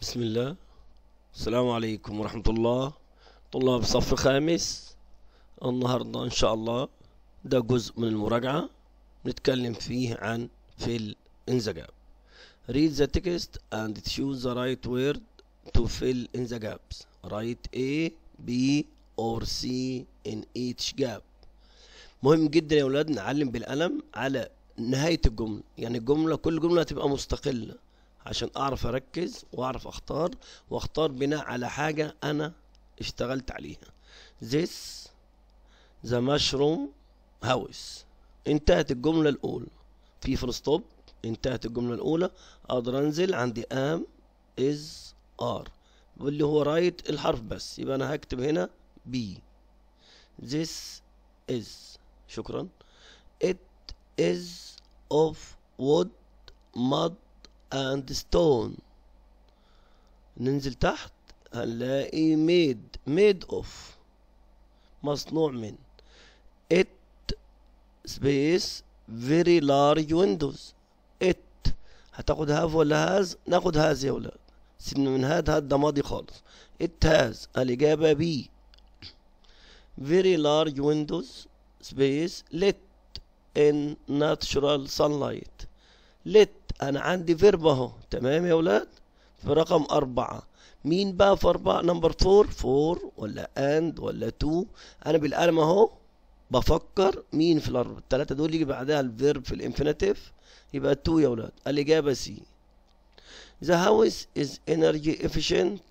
بسم الله السلام عليكم ورحمة الله طلاب صف خامس النهاردة إن شاء الله ده جزء من المراجعة نتكلم فيه عن fill in the gap read the text and choose the right word to fill in the gaps write A B or C in each gap مهم جدا يا ولاد نعلم بالقلم على نهاية الجملة يعني الجملة كل جملة تبقى مستقلة عشان اعرف اركز واعرف اختار واختار بناء على حاجة انا اشتغلت عليها this the mushroom house انتهت الجملة الاولى في فول ستوب انتهت الجملة الاولى اقدر انزل عندي am is are واللي هو رايت الحرف بس يبقى انا هكتب هنا B this is شكرا it is of wood mud and stone ننزل تحت هنلاقي made made of مصنوع من it space very large windows it هتاخد هاف ولا هاز ناخد هاز يا ولاد سيبنا من هاد هاد ده ماضي خالص it has الإجابة B very large windows space lit in natural sunlight lit انا عندي فيرب اهو تمام يا ولاد في رقم أربعة مين بقى في أربعة نمبر فور فور ولا اند ولا تو أنا بالقلم أهو بفكر مين في الأربعة التلاتة دول يجي بعدها الفيرب في الانفينيتيف يبقى تو يا ولاد الإجابة سي The house is energy efficient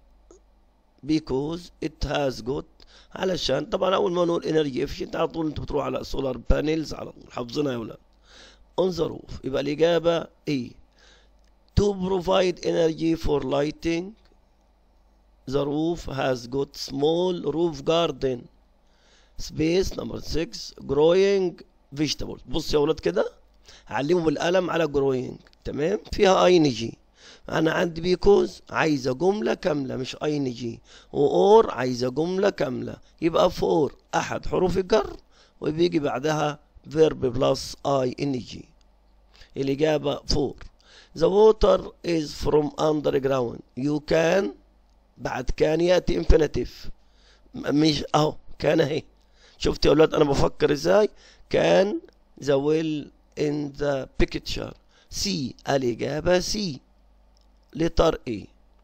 because it has got علشان طبعا أول ما نقول energy efficient على طول أنتوا بتروحوا على solar panels على طول حافظينها يا ولاد on the roof يبقى الإجابة A to provide energy for lighting the roof has got small roof garden space number 6 growing vegetables بص يا ولاد كده هعلمهم بالقلم على growing تمام فيها اي ان جي انا عندي بيكوز عايزه جمله كامله مش اي ان جي واور عايزه جمله كامله يبقى فور احد حروف الجر وبيجي بعدها verb plus ing الإجابة فور The water is from underground You can بعد كان يأتي infinitive مش أهو كان أهي شفت يا أولاد أنا بفكر إزاي كان the well in the picture C الإجابة C letter A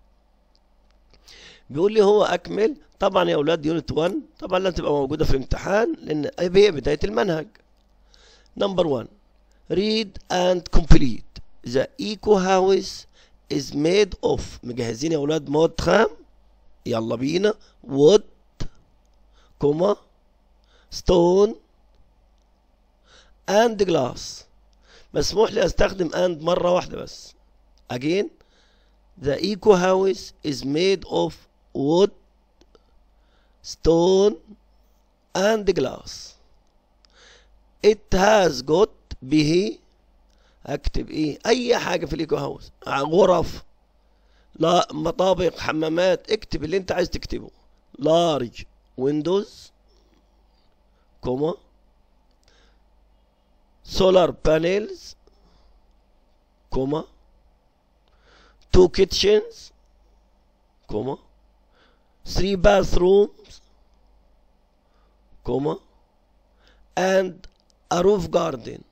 بيقول لي هو أكمل طبعا يا أولاد يونت 1 طبعا لازم تبقى موجودة في الامتحان لأن هي بداية المنهج Number one, read and complete. The eco house is made of مجهزين يا ولاد مواد خام يلا بينا wood كوما stone and glass مسموح لي استخدم and مرة واحدة بس again the eco house is made of wood stone and glass it has got به اكتب ايه اي حاجه في الايكو هاوس غرف لا مطابق حمامات اكتب اللي انت عايز تكتبه لارج ويندوز كوما سولار بانيلز كوما two kitchens كوما three bathrooms كوما and a roof garden.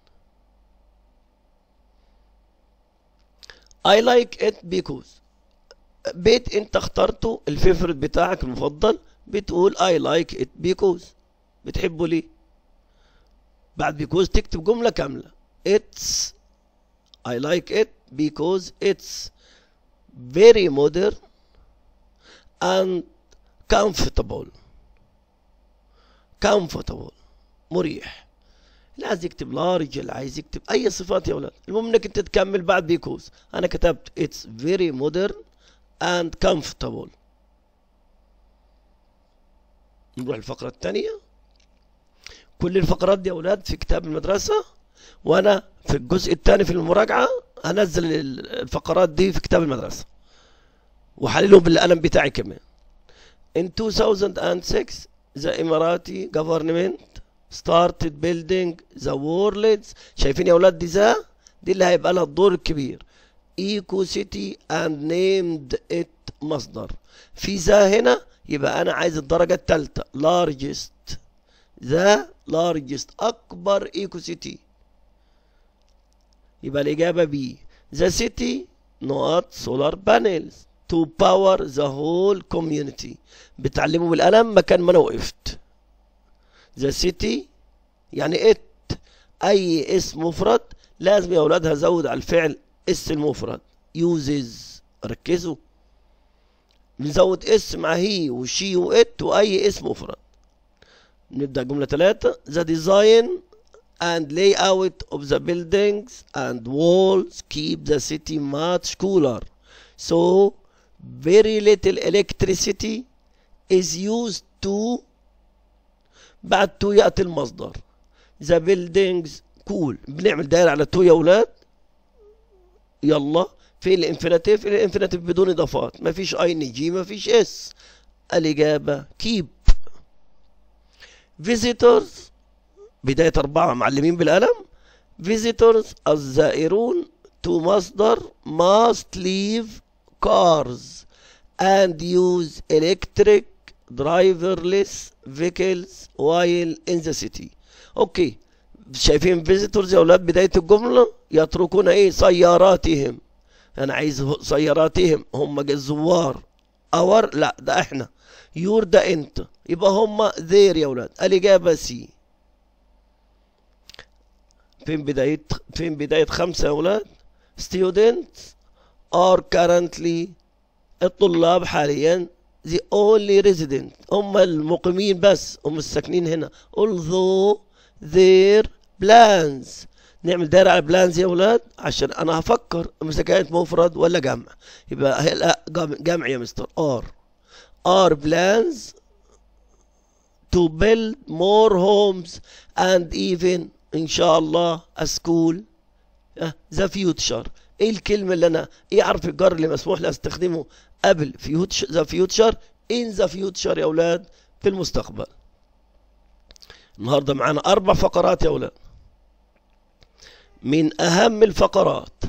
I like it because بيت انت اخترته الفيفورت بتاعك المفضل بتقول I like it because بتحبه ليه بعد because تكتب جملة كاملة it's I like it because it's very modern and comfortable comfortable مريح اللي عايز يكتب لارج اللي عايز يكتب اي صفات يا ولاد المهم انك انت تكمل بعد بيكوز انا كتبت اتس فيري مودرن اند comfortable نروح الفقرة الثانية كل الفقرات دي يا ولاد في كتاب المدرسة وانا في الجزء الثاني في المراجعة هنزل الفقرات دي في كتاب المدرسة وحللهم بالقلم بتاعي كمان in 2006 the Emirati government started building the world's شايفين يا اولاد دي ذا دي اللي هيبقى لها الدور الكبير eco city and named it مصدر في ذا هنا يبقى انا عايز الدرجة الثالثة largest ذا largest اكبر ايكو سيتي يبقى الاجابة بي the city not solar panels to power the whole community بتعلموا بالقلم مكان ما انا وقفت the city يعني ات اي اسم مفرد لازم يا اولاد هزود على الفعل اس المفرد uses ركزوا نزود اس مع هي وشي وات واي اسم مفرد نبدأ جملة ثلاثة the design and layout of the buildings and walls keep the city much cooler so very little electricity is used to بعد تو يأتي المصدر the buildings cool بنعمل دايرة على تو يا أولاد يلا في الانفينيتيف الانفينيتيف بدون إضافات مفيش اي ان جي مفيش اس الإجابة keep visitors بداية أربعة معلمين بالقلم visitors الزائرون to مصدر must leave cars and use electric driverless vehicles while in the city اوكي شايفين visitors يا اولاد بداية الجملة يتركون ايه سياراتهم انا عايز سياراتهم هم الزوار اور لا ده احنا يور ده انت يبقى هم ذير يا اولاد الاجابة سي فين بداية فين بداية خمسة يا اولاد students are currently الطلاب حاليا the only resident هم المقيمين بس هم الساكنين هنا although their plans نعمل دايرة على بلانز يا ولاد عشان انا هفكر اذا كانت مفرد ولا جمع يبقى هي لا جمع يا مستر ار ار plans to build more homes and even ان شاء الله a school ذا فيوتشر ايه الكلمه اللي انا ايه حرف الجر اللي مسموح لي استخدمه قبل فيوتشر ذا فيوتشر ان ذا فيوتشر يا اولاد في المستقبل النهارده معانا اربع فقرات يا اولاد من اهم الفقرات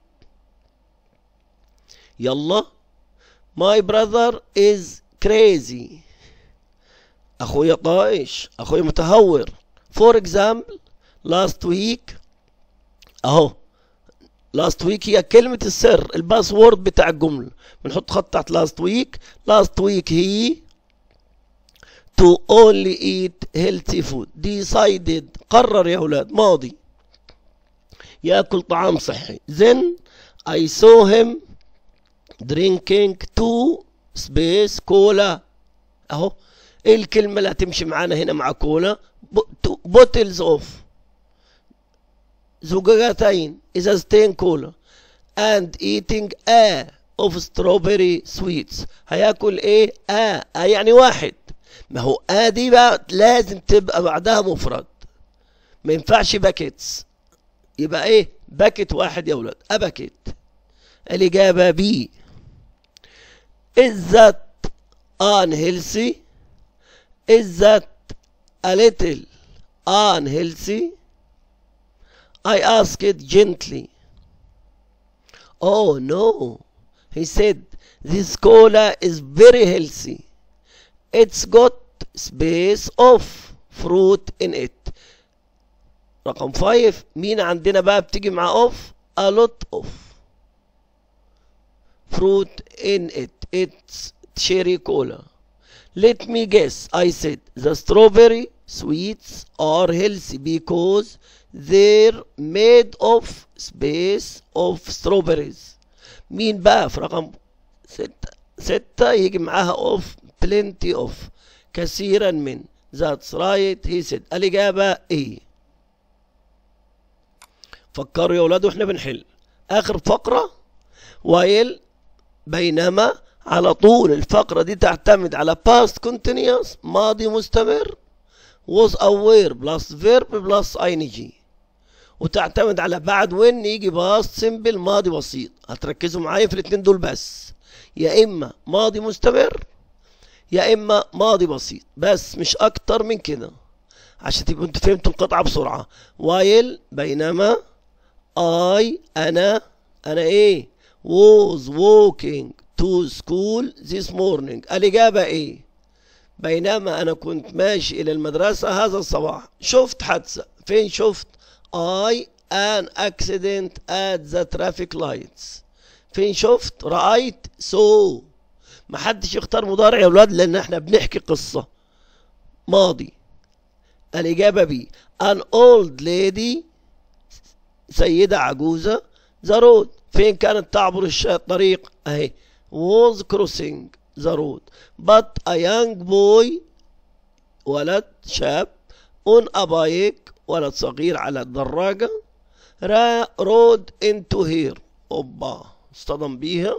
يلا my brother is crazy اخويا طائش اخويا متهور for example last week اهو لاست ويك هي كلمة السر الباسورد بتاع الجملة بنحط خط تحت لاست ويك لاست ويك هي to only eat healthy food decided قرر يا أولاد ماضي يأكل طعام صحي then I saw him drinking two space cola اهو ايه الكلمة اللي هتمشي معانا هنا مع كولا bottles of زجاجتين ازازتين كولا and eating a of strawberry sweets هياكل ايه ا آه يعني واحد ما هو ا دي بقى لازم تبقى بعدها مفرد ما ينفعش باكيتس يبقى ايه باكيت واحد يا ولاد اباكيت الاجابه بي is that unhealthy is that a little unhealthy I asked gently. Oh no, he said, this cola is very healthy. It's got space of fruit in it. رقم 5 مين عندنا بقى بتيجي مع of a lot of fruit in it it's cherry cola let me guess I said the strawberry sweets are healthy because they're made of space of strawberries مين بقى في رقم ستة ستة يجي معاها of plenty of كثيرا من that's right he said الإجابة ايه فكروا يا ولاد واحنا بنحل آخر فقرة while بينما على طول الفقرة دي تعتمد على past continuous ماضي مستمر was aware plus verb plus ing وتعتمد على بعد وين يجي باست سيمبل ماضي بسيط هتركزوا معايا في الاثنين دول بس يا اما ماضي مستمر يا اما ماضي بسيط بس مش اكتر من كده عشان تبقوا انتوا فهمتوا القطعه بسرعه وايل بينما اي انا انا ايه was walking to school this morning الإجابة إيه بينما أنا كنت ماشي إلى المدرسة هذا الصباح شفت حادثة فين شفت I an accident at the traffic lights فين شفت رأيت so ما حدش يختار مضارع يا ولاد لأن احنا بنحكي قصة ماضي الإجابة بي an old lady سيدة عجوزة the road فين كانت تعبر الش- الطريق اهي was crossing the road but a young boy ولد شاب on a bike ولد صغير على الدراجة را رود into here اوبا اصطدم بيها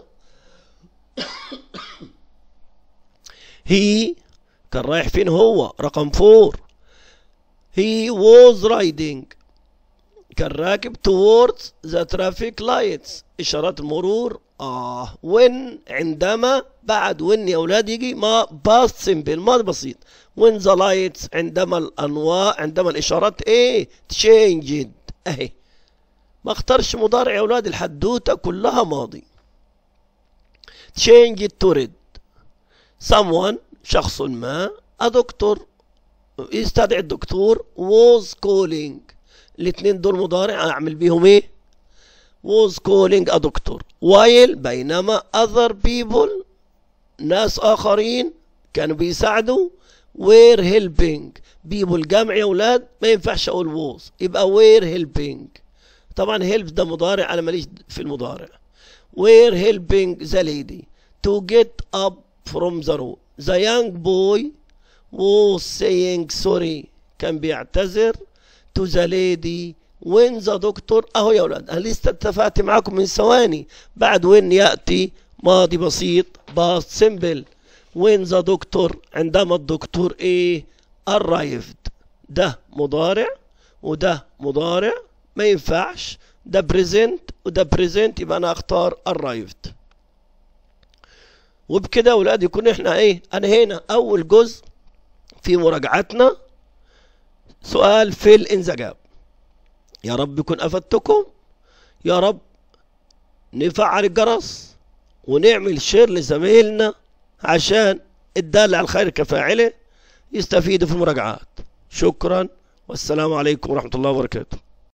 هي كان رايح فين هو رقم فور he was riding كان راكب towards the traffic lights إشارات المرور آه when عندما بعد when يا أولاد يجي ما past simple ماضي بسيط when the lights عندما الأنواع عندما الإشارات إيه changed أهي ما اختارش مضارع يا أولاد الحدوتة كلها ماضي changed to red someone شخص ما a doctor يستدعي الدكتور was calling الاثنين دول مضارع اعمل بيهم ايه was calling a doctor while بينما other people ناس اخرين كانوا بيساعدوا were helping people جمع يا اولاد ما ينفعش اقول was يبقى were helping طبعا help ده مضارع انا ماليش في المضارع were helping the lady to get up from the road the young boy was saying sorry كان بيعتذر to the lady when the doctor اهو يا اولاد انا لسه اتفقت معاكم من ثواني بعد when ياتي ماضي بسيط past simple when the doctor عندما الدكتور ايه arrived ده مضارع وده مضارع ما ينفعش ده present وده present يبقى انا اختار arrived وبكده يا اولاد يكون احنا ايه انهينا اول جزء في مراجعتنا سؤال في الانزجاب يا رب يكون افدتكم يا رب نفعل الجرس ونعمل شير لزمايلنا عشان الدال على الخير كفاعله يستفيدوا في المراجعات شكرا والسلام عليكم ورحمة الله وبركاته